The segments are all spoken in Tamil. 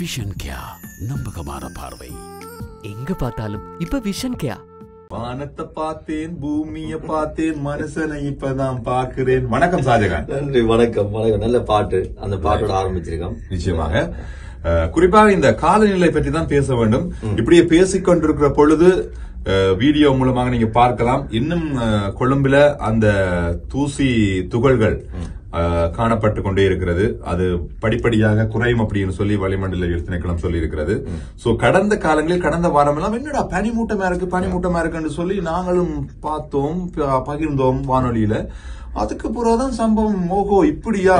விஷன் கியா நம்பகமான பார்வை எங்க பார்த்தாலும் இப்ப விஷன் கேயா வானத்தை பார்த்தேன் பூமிய பார்த்தேன் மனுஷனை இப்பதான் பார்க்கிறேன் வணக்கம் ஷாஜகான் நன்றி வணக்கம் வணக்கம் நல்ல பாட்டு அந்த பாட்டோட ஆரம்பிச்சிருக்கோம் நிச்சயமாக அஹ், குறிப்பாக இந்த காலநிலை பற்றி தான் பேச வேண்டும் இப்படியே பேசிக் கொண்டிருக்கிற பொழுது அஹ், வீடியோ மூலமாக நீங்க பார்க்கலாம் இன்னும் அஹ், கொழும்புல அந்த தூசி துகள்கள் அஹ், காணப்பட்டு கொண்டே இருக்கிறது அது படிப்படியாக குறையும் அப்படின்னு சொல்லி வளிமண்டல திணைக்களம் சொல்லி இருக்கிறது சோ கடந்த காலங்களில் கடந்த வாரம் எல்லாம் என்னடா பனிமூட்டமா இருக்கு பனிமூட்டமா இருக்குன்னு சொல்லி நாங்களும் பார்த்தோம் ப- பகிர்ந்தோம் வானொலியில அதுக்கு பிறகுதான் சம்பவம் ஓஹோ இப்படியா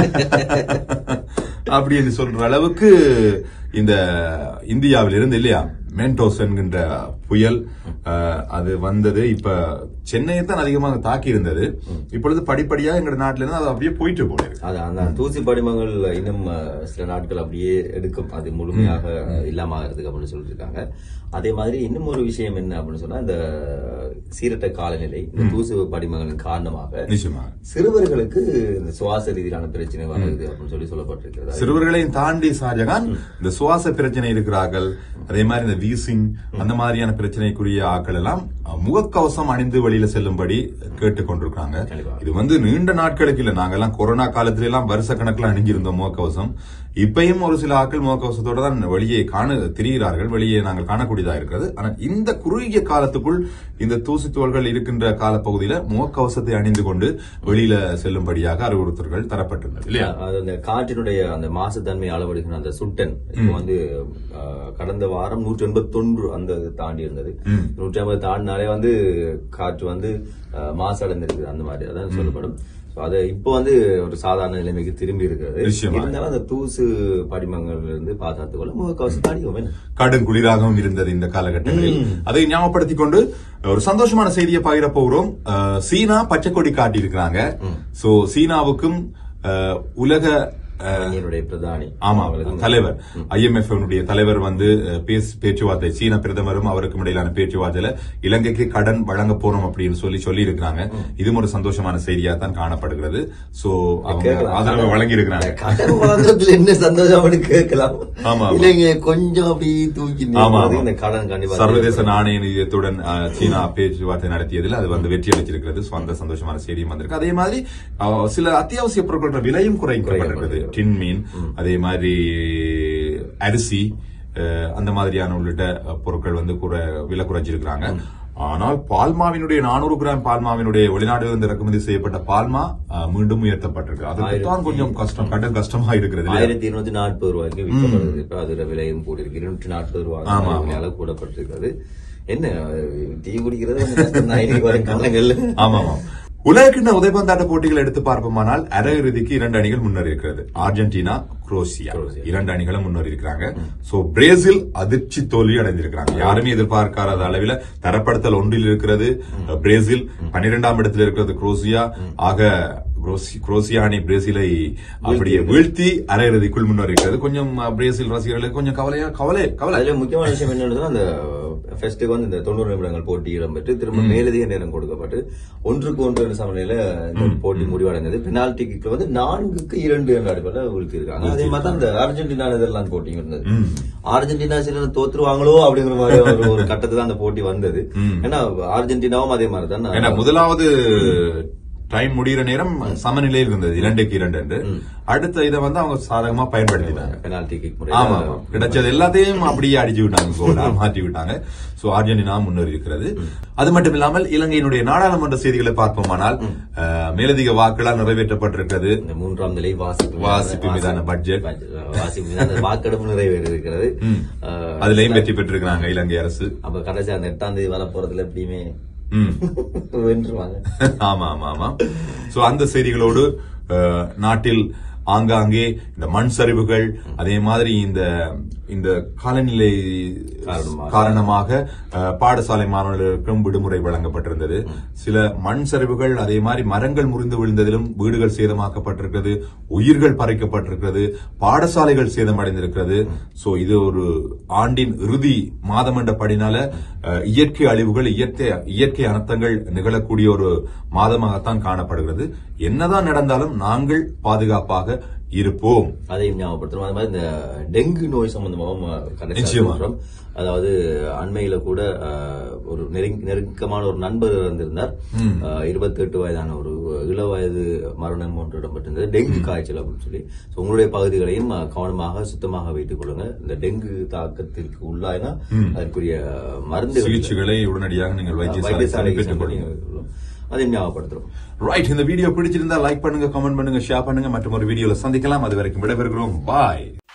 அப்படின்னு சொல்ற அளவுக்கு இந்த இந்தியாவில் இருந்து இல்லையா மென்டோஸ் என்கின்ற புயல் அஹ், அது வந்தது இப்ப சென்னையை தான் அதிகமாக தாக்கி இருந்தது இப்பொழுது படிப்படியா எங்க நாட்டில இருந்து அது அப்படியே போயிட்டு போல இருக்கு அது அந்த தூசி படிமங்கள் இன்னும் அஹ், சில நாட்கள் அப்படியே எடுக்கும் அது முழுமையாக இல்லாம ஆகிறதுக்கு அப்படின்னு சொல்லிட்டு இருக்காங்க அதே மாதிரி இன்னும் ஒரு விஷயம் என்ன அப்படின்னு சொன்னா இந்த சீரற்ற காலநிலை இந்த தூசி படிமங்களின் காரணமாக நிச்சயமா சிறுவர்களுக்கு இந்த சுவாச ரீதியிலான பிரச்சனை வருது அப்படின்னு சொல்லி சொல்லப்பட்டிருக்கிறது சிறுவர்களையும் தாண்டி ஷாஜகான் இந்த சுவாச பிரச்சனை இருக்கிறார்கள் அதே மாதிரி இந்த வீசிங் அந்த மாதிரியான பிரச்சனைக்குரிய ஆட்கள் எல்லாம் அஹ், முகக்கவசம் அணிந்து வெளியில செல்லும்படி கேட்டுக் கொண்டிருக்காங்க கண்டிப்பா. இது வந்து நீண்ட நாட்களுக்கு இல்ல நாங்கெல்லாம் கொரோனா காலத்துல எல்லாம் வருஷ கணக்கில் அணிஞ்சிருந்தோம் முகக்கவசம் இப்பயும் ஒரு சில ஆட்கள் முகக்கவசத்தோட தான் வெளியே காண திரிகிறார்கள் வெளியே நாங்கள் காணக்கூடியதா இருக்கிறது ஆனா இந்த குறுகிய காலத்துக்குள் இந்த தூசி துகள்கள் இருக்கின்ற காலப்பகுதியில முகக்கவசத்தை அணிந்து கொண்டு வெளியில செல்லும்படியாக அறிவுறுத்தல்கள் தரப்பட்டிருந்தது இல்லையா அது அந்த காற்றினுடைய அந்த மாசுத்தன்மை அளவெடுக்கிற அந்த சுட்டன் இப்போ வந்து அஹ், கடந்த வாரம் நூற்றி எண்பத்தொன்று அந்த இது தாண்டி இருந்தது நூற்றி ஐம்பது தாண்டினாலே வந்து காற்று வந்து அஹ், மாசடைந்திருக்குது அந்த மாதிரி அதான் சொல்லப்படும் So, அது இப்போ வந்து ஒரு சாதாரண நிலைமைக்கு திரும்பி இருக்கிறது நிச்சயமா. இருந்தாலும் அந்த தூசு படிமங்கள்ல இருந்து பாதுகாத்துக் கொள்ள முகக்கவசம் அணிவோம் என்ன கடும் குளிராகவும் இருந்தது இந்த காலகட்டங்களில் அதை ஞாபகப்படுத்திக் கொண்டு ஒரு சந்தோஷமான செய்தியை பகிர போகிறோம் அஹ், சீனா பச்சை கொடி காட்டியிருக்கிறாங்க சோ சீனாவுக்கும் அஹ், உலக அஹ், என்னுடைய பிரதானி ஆமா அவங்களுக்கு தலைவர் ஐஎம்எஃப் தலைவர் வந்து அஹ், பேசு பேச்சுவார்த்தை சீன பிரதமரும் அவருக்கும் இடையிலான பேச்சுவார்த்தையில இலங்கைக்கு கடன் வழங்க போறோம் அப்படின்னு சொல்லி சொல்லி இருக்கிறாங்க இதுவும் ஒரு சந்தோஷமான செய்தியா தான் காணப்படுகிறது சோ அவங்க கேட்கலாம். ஆதரவு வழங்கி இருக்கிறாங்க கடன் வாங்குறதுல என்ன சந்தோஷம் அப்படின்னு கேட்கலாம் ஆமா, ஆமா. இல்லைங்க கொஞ்சம் அப்படி தூக்கி ஆமா, நிறுத்துறது ஆமா. இந்த கடன் கண்டிப்பா சர்வதேச நாணய நிதியத்துடன் அஹ், சீனா பேச்சுவார்த்தை நடத்தியதில் அது வந்து வெற்றி அளிச்சிருக்கிறது So, அந்த சந்தோஷமான செய்தியும் வந்திருக்கு அதே மாதிரி அஹ், சில அத்தியாவசிய பொருட்களோட விலையும் குறைக்கப்பட்டிருக்கிறது டின் மீன் அதே மாதிரி அரிசி அஹ், அந்த மாதிரியான உள்ளிட்ட அஹ், பொருட்கள் வந்து குறை விலை குறைஞ்சிருக்கிறாங்க ஆனால் பால்மாவினுடைய நானூறு கிராம் பால்மாவினுடைய வெளிநாடுகளிலிருந்து இறக்குமதி செய்யப்பட்ட பால்மா அஹ், மீண்டும் உயர்த்தப்பட்டிருக்கு அதுக்கு தான் கொஞ்சம் கஷ்டம் கடும் கஷ்டமா இருக்கிறது இல்லையா? ஆயிரத்தி இருநூத்தி நாற்பது ரூபாய்க்கு விற்கப்படுது இப்ப அதுல விலையும் கூடியிருக்கு இருநூற்றி நாற்பது ரூபாய் ஆமா, ஆமா. விலையால கூடப்பட்டிருக்கிறது என்ன டீ குடிக்கிறது கொஞ்சம் கஷ்டம் தான் இன்னைக்கு வரும் காலங்கள்ல ஆமா ஆமா உலகக்கிண்ண உதைபந்தாட்ட போட்டிகள் எடுத்து பார்ப்போமானால் அரையிறுதிக்கு இரண்டு அணிகள் முன்னேறி இருக்கிறது அர்ஜென்டினா குரோசியா இரண்டு அணிகளும் முன்னேறி இருக்கிறாங்க சோ பிரேசில் அதிர்ச்சி தோல்வி அடைந்திருக்கிறாங்க யாருமே எதிர்பார்க்காத அளவில் தரப்படுத்தல் ஒன்றில் இருக்கிறது பிரேசில் பன்னிரெண்டாம் இடத்தில் இருக்கிறது குரோசியா ஆக குரோசி- குரோசியா அணி பிரேசிலை அப்படியே வீழ்த்தி அரையிறுதிக்குள் முன்னேறி இருக்கிறது கொஞ்சம் அஹ், பிரேசில் ரசிகர்களுக்கு கொஞ்சம் கவலையா கவலை கவலை அதுல முக்கியமான விஷயம் என்னன்னு சொன்னா அந்த ஃபெஸ்ட்டுக்கு வந்து இந்த தொண்ணூறு நிமிடங்கள் போட்டி இடம்பெற்று திரும்ப மேலதிக நேரம் கொடுக்கப்பட்டு ஒன்றுக்கு ஒன்று என்ற சமநிலையில இந்த போட்டி முடிவடைந்தது பெனால்டிக்கு வந்து நான்குக்கு இரண்டு என்ற அடிப்படையில் வீழ்த்திருக்காங்க அதே மாதிரி தான் இந்த அர்ஜென்டினா நெதர்லாந்து போட்டியும் இருந்தது அர்ஜென்டினா சில தோத்துருவாங்களோ அப்படிங்கிற மாதிரி ஒரு ஒரு கட்டத்துல அந்த போட்டி வந்தது ஏன்னா அர்ஜென்டினாவும் அதே மாதிரி தான் ஏன்னா முதலாவது டைம் முடிகிற நேரம் சமநிலையில் இருந்தது இரண்டுக்கு இரண்டு என்று அடுத்த இதை வந்து அவங்க சாதகமா பயன்படுத்தினாங்க பெனால்டி கிக் ஆமா முறை ஆமா. கிடைச்சது எல்லாத்தையும் அப்படியே அடிச்சு விட்டாங்க கோலா மாற்றி விட்டாங்க சோ அர்ஜென்டினா முன்னேறி இருக்கிறது அது மட்டும் இல்லாமல் இலங்கையினுடைய நாடாளுமன்ற செய்திகளை பார்ப்போமானால் அஹ், மேலதிக வாக்குகளால் நிறைவேற்றப்பட்டிருக்கிறது இந்த மூன்றாம் நிலை வாசிப்பு வாசிப்பு மீதான பட்ஜெட். வாசிப்பு மீதான வாக்கெடுப்பு நிறைவேறி இருக்கிறது அஹ், அதுலயும் வெற்றி பெற்றிருக்கிறாங்க இலங்கை அரசு அப்ப கடைசி அந்த எட்டாம் தேதி வர போறதுல எப்படியுமே ம். வென்றுவாங்க ஆமா ஆமா ஆமா சோ அந்த செய்திகளோடு அஹ், நாட்டில் ஆங்காங்கே இந்த மண் சரிவுகள் அதே மாதிரி இந்த இந்த காலநிலை காரணமாக. காரணமாக அஹ், பாடசாலை மாணவர்களுக்கும் விடுமுறை வழங்கப்பட்டிருந்தது சில மண் சரிவுகள் அதே மாதிரி மரங்கள் முறிந்து விழுந்ததிலும் வீடுகள் சேதமாக்கப்பட்டிருக்கிறது உயிர்கள் பறிக்கப்பட்டிருக்கிறது பாடசாலைகள் சேதமடைந்திருக்கிறது சோ இது ஒரு ஆண்டின் இறுதி மாதம் என்ற படினால அஹ், இயற்கை அழிவுகள் இயற்கை இயற்கை அனர்த்தங்கள் நிகழக்கூடிய ஒரு மாதமாகத்தான் காணப்படுகிறது என்னதான் நடந்தாலும் நாங்கள் பாதுகாப்பாக இருப்போம் அதையும் ஞாபகப்படுத்துறோம் அது மாதிரி இந்த டெங்கு நோய் சம்பந்தமாகவும் கடைசி நிச்சயமா. சொல்றோம் அதாவது அண்மையில கூட அஹ், ஒரு நெருங்க- நெருக்கமான ஒரு நண்பர் இறந்திருந்தார் இருபத்தி எட்டு வயதான ஒரு இள வயது மரணம் ஒன்று இடம்பெற்றிருந்தது டெங்கு காய்ச்சல் அப்படின்னு சொல்லி So, உங்களுடைய பகுதிகளையும் அஹ், கவனமாக சுத்தமாக வைத்துக் கொள்ளுங்க இந்த டெங்கு தாக்கத்திற்கு உள்ளாயினா அதற்குரிய மருந்து சிகிச்சைகளை உடனடியாக நீங்கள் வைத்தியசாலை வைத்தியசாலைக்கு பெற்றுக் சென்று கொள்ளுங்கள் நீங்கள் அதையும் ஞாபகப்படுத்துறோம் ரைட் இந்த வீடியோ பிடிச்சிருந்தா லைக் பண்ணுங்க கமெண்ட் பண்ணுங்க ஷேர் பண்ணுங்க மற்றும் ஒரு வீடியோல சந்திக்கலாம் அது வரைக்கும் விடைபெறுகிறோம் பாய்